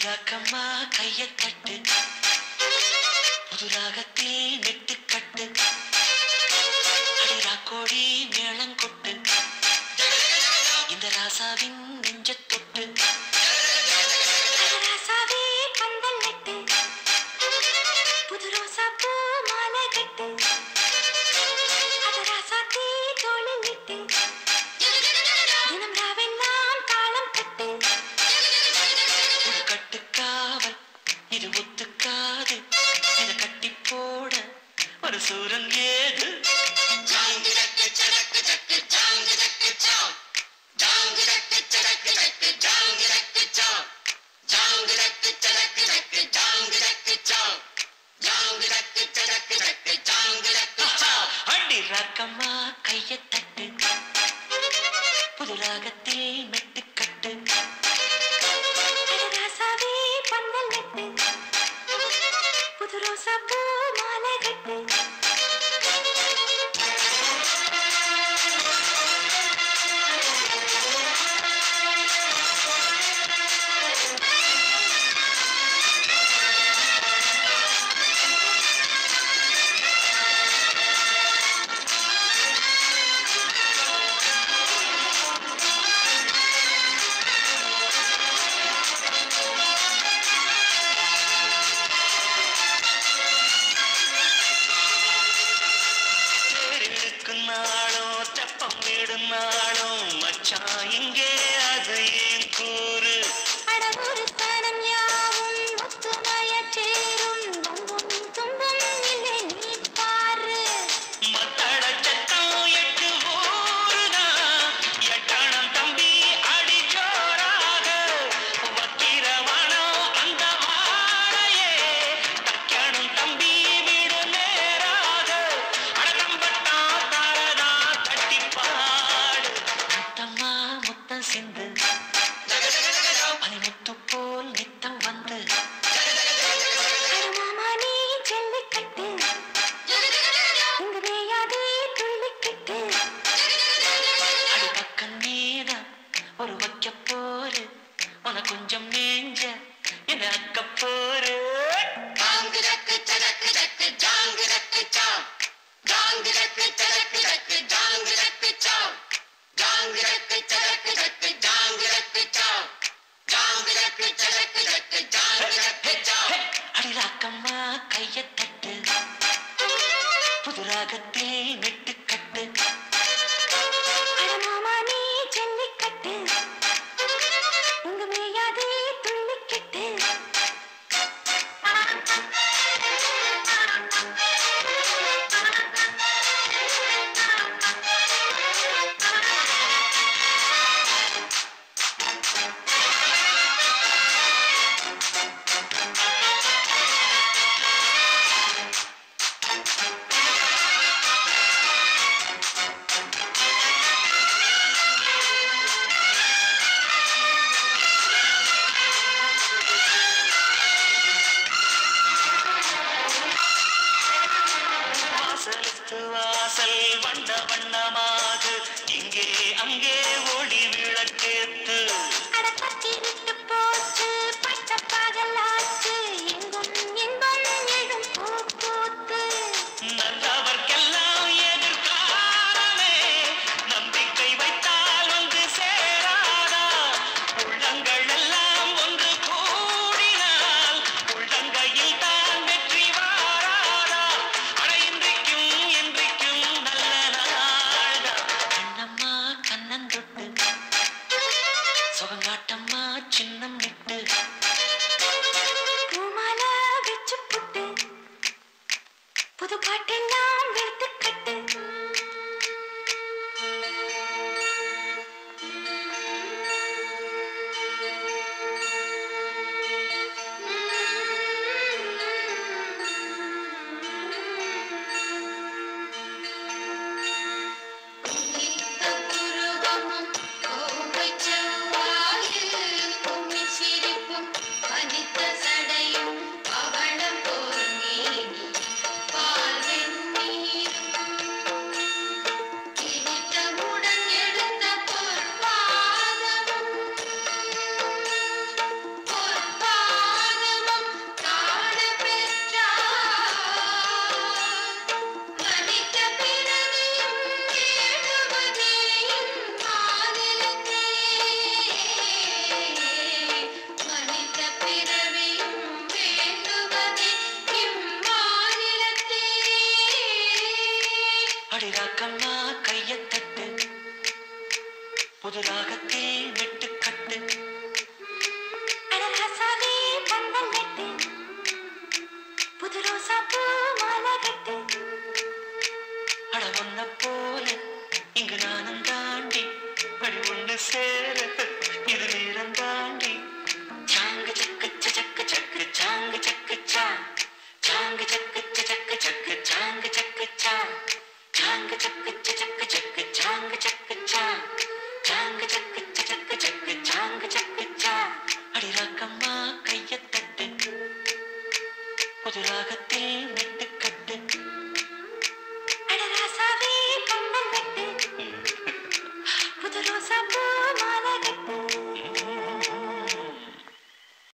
ராக்கம்மா கைய தட்டு புது ராகத்தில் நெட்டு கட்டு அடிரா கோழி மேளம் கொட்டு இந்த ராசாவின் நெஞ்ச தொட்டு ராசாவே பந்தல் நட்டு புது ரோசா பூ மாலை கட்டு அத ராசாத்தி தோளில் விட்டு தினம் ராவெல்லாம் தாளம் கட்டு இது கட்டுக்காவல் இது ஒத்துக்காது இத கட்டி போட ஒரு சூரன் ஏது அடி ராக்கம்மா கைய தட்டு புது ராகத்தில் மெட்டு கட்டு அட ராசாவே பந்தல் நட்டு புது ரோசா பூ மாலை கட்டு தேரிழுக்கும் நாளும் தெப்பம் விடும் நாளும் மச்சான் இங்கே அது ஏன் கூறு அட ஒரு தனம் யாவும் ஒத்துமையச் சேரும் துன்பும் துன்பம் இல்லை நீ பாரு மத்தள சத்தம் எட்டு ஊருதான் எட்டணம் தம்பி அடி ஜோராக வக்கிரவானம் அந்த வாழையே தக்கணும் தம்பி வீடு நேராக அடக்கம்பட்டா தாரதா தட்டி பாடு முத்தம்மா முத்தம் சிந்து பனிமுத்து போல் நித்தம் வந்து அடமாமா நீ ஜல்லிக்கட்டு இங்கு வேயாதே துள்ளிக்கிட்டு அடி பக்கம் நீதான் ஒரு வைக்க போரு உன கொஞ்சம் மேஞ்ச என்ன அக்க போரு அடி ராக்கம்மா கைய தட்டு புது ராகத்தில் நெட்டு கட்டு அடமாமா நீ ஜல்லிக்கட்டு இங்கு வேயாதே துள்ளிக்கிட்டு வாசலுக்கு வாசல் வண்ண வண்ணமாக இங்கே அங்கே ஒளி விளக்கேத்து அட பத்தி விட்டு போச்சு பட்ட பகலாச்சு எங்கும் இன்பம் எழும் பூ பூத்து நல்லவர்க்கெல்லாம் எதிர்காலமே நம்பிக்கை வைத்தால் வந்து சேராதா உள்ளங்கள் எல்லாம் ஒன்று கூடினால் உள்ளங்கையில் தான் வெற்றி வாராதா அட இன்றைக்கும் என்றைக்கும் நல்ல நாளே சேர இது நேரம் தாண்டி சாங்கு சக்கு சக்கு சக்கு சாங்கு சக்கு சா சாங்கு சக்கு சக்கு சக்கு சாங்கு சக்கு சா சாங்கு சக்கு சக்கு சக்கு சாங்கு சக்கு சா சாங்கு சக்கு சக்கு சக்கு சாங்கு சக்கு சா அடி ராக்கம்மா கைய தட்டு புது ராகத்தில் மெட்டுக்கட்டு அட ராசாவே கம்பம் கட்டு புது ரோசா பூ